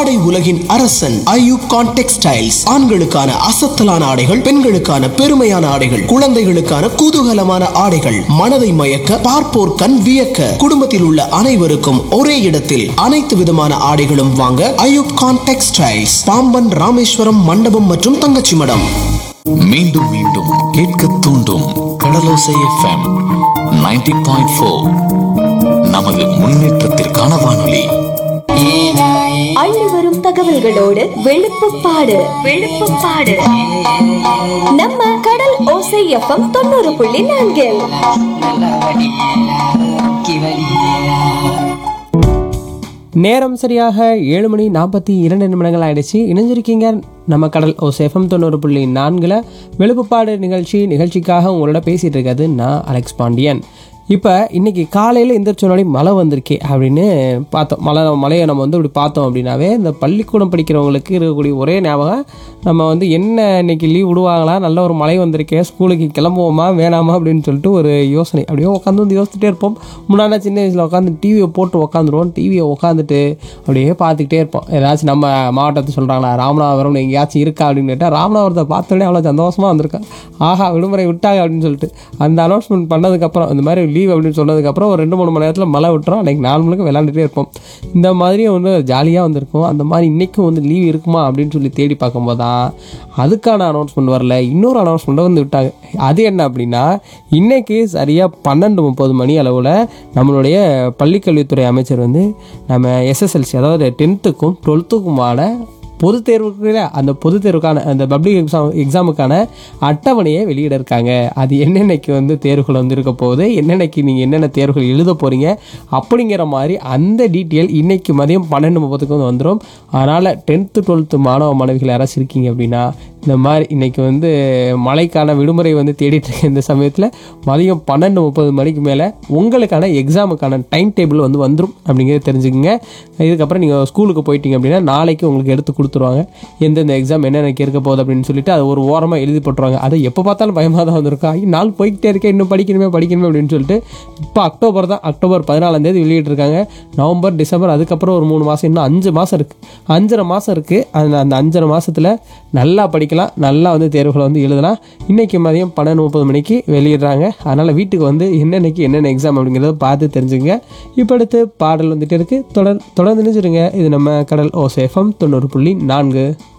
ஆடை உலகின் அரசன் ஐயூப் கான் டெக்ஸ்டைல்ஸ் ஆண்களுக்கான அசத்தலான ஆடைகள் பெண்களுக்கான பெருமையான ஆடைகள் குழந்தைகளுக்கான குதூகலமான ஆடைகள் மனதை மயக்க பார்ப்போர் கண் வியக்க குடும்பத்தில் உள்ள அனைவருக்கும் ஒரே இடத்தில் அனைத்து விதமான ஆடைகளும் வாங்க ஐயூப் கான் டெக்ஸ்டைல்ஸ் பாம்பன் ராமேஸ்வரம் மண்டபம் மற்றும் தங்கச்சி மடம் மீண்டும் மீண்டும் கேட்க தூண்டும் கடலோசை எஃப்எம் 90.4 பாயிண்ட் ஃபோர் நமது முன்னேற்றத்திற்கான வானொலி அள்ளி வரும் தகவல்களோடு வெளுப்புப்பாடு வெளுப்புப்பாடு நம்ம கடல் ஓசை எஃப்எம் தொண்ணூறு புள்ளி நான்கில் நேரம் சரியாக ஏழு மணி நாற்பத்தி இரண்டு நிமிடங்கள் ஆயிடுச்சு இணைஞ்சிருக்கீங்க நம்ம கடல் ஓ சேஃபம் தொண்ணூறு புள்ளி நான்கில் வெளுப்புப்பாடு நிகழ்ச்சி நிகழ்ச்சிக்காக உங்களோட பேசிகிட்டு இருக்கிறது நான் அலெக்ஸ் பாண்டியன் இப்போ இன்னைக்கு காலையில் எந்திரிச்சோனாடி மழை வந்திருக்கே அப்படின்னு பார்த்தோம் மழை மழையை நம்ம வந்து இப்படி பார்த்தோம் அப்படின்னாவே இந்த பள்ளிக்கூடம் படிக்கிறவங்களுக்கு இருக்கக்கூடிய ஒரே ஞாபகம் நம்ம வந்து என்ன இன்னைக்கு லீவ் விடுவாங்களா நல்ல ஒரு மழை வந்திருக்கே ஸ்கூலுக்கு கிளம்புவோமா வேணாமா அப்படின்னு சொல்லிட்டு ஒரு யோசனை அப்படியே உட்காந்து வந்து யோசிச்சுட்டே இருப்போம் முன்னாடி சின்ன வயசில் உட்காந்து டிவியை போட்டு உட்காந்துருவோம் டிவியை உட்காந்துட்டு அப்படியே பார்த்துக்கிட்டே இருப்போம் ஏதாச்சும் நம்ம மாவட்டத்தை சொல்கிறாங்களா ராமநாதபுரம் எங்கேயாச்சும் இருக்கா அப்படின்னு கேட்டால் ராமநாதபுரத்தை பார்த்தோன்னே அவ்வளோ சந்தோஷமாக வந்திருக்கேன் ஆஹா விடுமுறை விட்டாங்க அப்படின்னு சொல்லிட்டு அந்த அனௌன்ஸ்மெண்ட் பண்ணதுக்கப்புறம் இந்த மாதிரி லீவ் அப்படின்னு சொன்னதுக்கப்புறம் ஒரு ரெண்டு மூணு மணி நேரத்தில் மழை விட்டுரும் அன்றைக்கி நாலு மணிக்கு விளாண்டுட்டே இருப்போம் இந்த மாதிரியும் வந்து ஜாலியாக வந்திருக்கும் அந்த மாதிரி இன்றைக்கும் வந்து லீவ் இருக்குமா அப்படின்னு சொல்லி தேடி பார்க்கும்போது தான் அதுக்கான அனௌன்ஸ்மெண்ட் வரல இன்னொரு அனௌன்ஸ்மெண்ட்டை வந்து விட்டாங்க அது என்ன அப்படின்னா இன்னைக்கு சரியாக பன்னெண்டு முப்பது மணி அளவில் நம்மளுடைய பள்ளிக்கல்வித்துறை அமைச்சர் வந்து நம்ம எஸ்எஸ்எல்சி அதாவது டென்த்துக்கும் டுவெல்த்துக்குமான பொது தேர்வுக்கு அந்த பொது தேர்வுக்கான அந்த பப்ளிக் எக்ஸாம் எக்ஸாமுக்கான அட்டவணையை வெளியிட இருக்காங்க அது என்னென்னைக்கு வந்து தேர்வுகள் வந்து இருக்க போகுது என்னென்னைக்கு நீங்கள் என்னென்ன தேர்வுகள் எழுத போகிறீங்க அப்படிங்கிற மாதிரி அந்த டீட்டெயில் இன்னைக்கு மதியம் பன்னெண்டு முப்பதுக்கு வந்து வந்துடும் அதனால் டென்த்து டுவெல்த்து மாணவ மாணவிகள் யாராச்சும் இருக்கீங்க அப்படின்னா இந்த மாதிரி இன்னைக்கு வந்து மழைக்கான விடுமுறை வந்து தேடிட்டு இருக்க இந்த சமயத்தில் மதியம் பன்னெண்டு முப்பது மணிக்கு மேலே உங்களுக்கான எக்ஸாமுக்கான டைம் டேபிள் வந்து வந்துடும் அப்படிங்கிறத தெரிஞ்சுக்கங்க இதுக்கப்புறம் நீங்கள் ஸ்கூலுக்கு போயிட்டீங்க அப்படின்னா நாளைக்கு உங்களுக்கு எடுத்து கொடுத்துருவாங்க எந்தெந்த எக்ஸாம் என்னென்ன இருக்க போகுது அப்படின்னு சொல்லிட்டு அதை ஒரு ஓரமாக எழுதி போட்டுருவாங்க அதை எப்போ பார்த்தாலும் பயமாக தான் வந்திருக்கும் ஐயோ நாள் போய்கிட்டே இருக்கேன் இன்னும் படிக்கணுமே படிக்கணுமே அப்படின்னு சொல்லிட்டு இப்போ அக்டோபர் தான் அக்டோபர் பதினாலாம் தேதி வெளியிட்டிருக்காங்க நவம்பர் டிசம்பர் அதுக்கப்புறம் ஒரு மூணு மாதம் இன்னும் அஞ்சு மாதம் இருக்குது அஞ்சரை மாதம் இருக்குது அந்த அந்த அஞ்சரை மாதத்தில் நல்லா படிக்கலாம் நல்லா வந்து தேர்வுகளை வந்து எழுதலாம் இன்றைக்கி மதியம் பன்னெண்டு முப்பது மணிக்கு வெளியிடுறாங்க அதனால் வீட்டுக்கு வந்து என்னென்னைக்கு என்னென்ன எக்ஸாம் அப்படிங்கிறத பார்த்து தெரிஞ்சுங்க இப்போ அடுத்து பாடல் வந்துட்டு இருக்குது தொடர் தொடர்ந்து நினைச்சிருங்க இது நம்ம கடல் ஓசேஃபம் தொண்ணூறு புள்ளி நான்கு